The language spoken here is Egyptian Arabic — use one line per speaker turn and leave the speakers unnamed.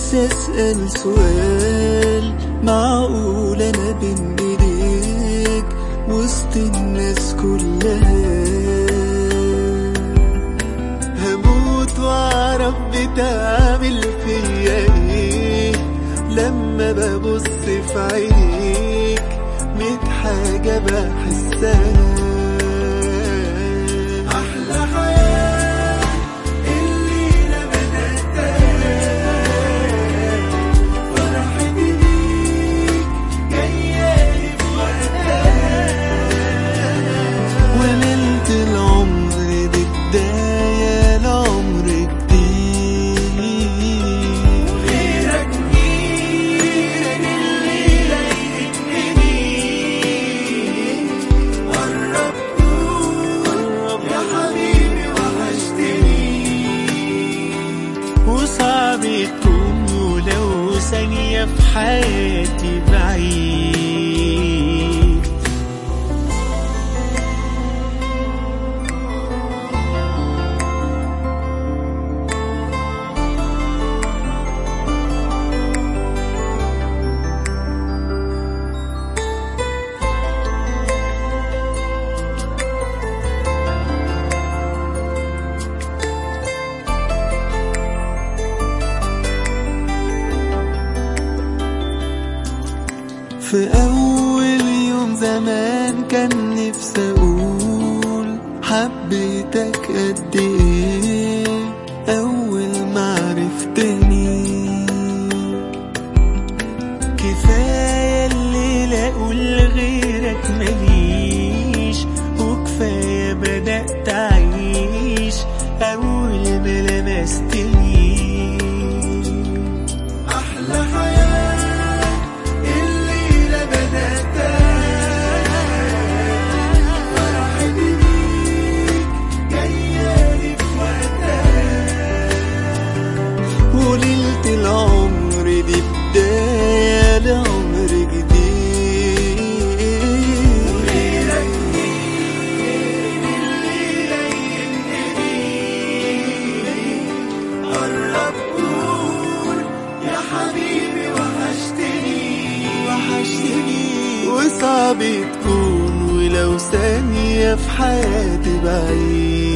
نفسي أسأل سؤال معقول أنا بين إيديك وسط الناس كلها هموت وأعرف بتعمل فيا إيه لما ببص في عينيك ميت حاجة بحسها أحلى حياة الليلة بدأتها فرحتي بيك جايالي في وقتها وليلة العمر دي بداية لعمر جديد غيرك مين الليلة يهمني قرب قرب يا حبيبي وحشتني
وصعب تكون ولو ثانية في حياتي بعيد
في أول يوم زمان كان نفسي أقول حبيتك قد إيه أول ما عرفتني
كفاية الليلة أقول غيرك ماليش وكفاية بدأت أعيش أول ما لمستني
أحلى حياة الليلة بدأتها فرحتي بيك جايالي في وقتها وليلة العمر دي بداية لعمر جديد غيرك مين الليلة يهمني قرب قول يا حبيبي وحشتني وحشتني وصعب تكون ولو ثانية في حياتي بعيد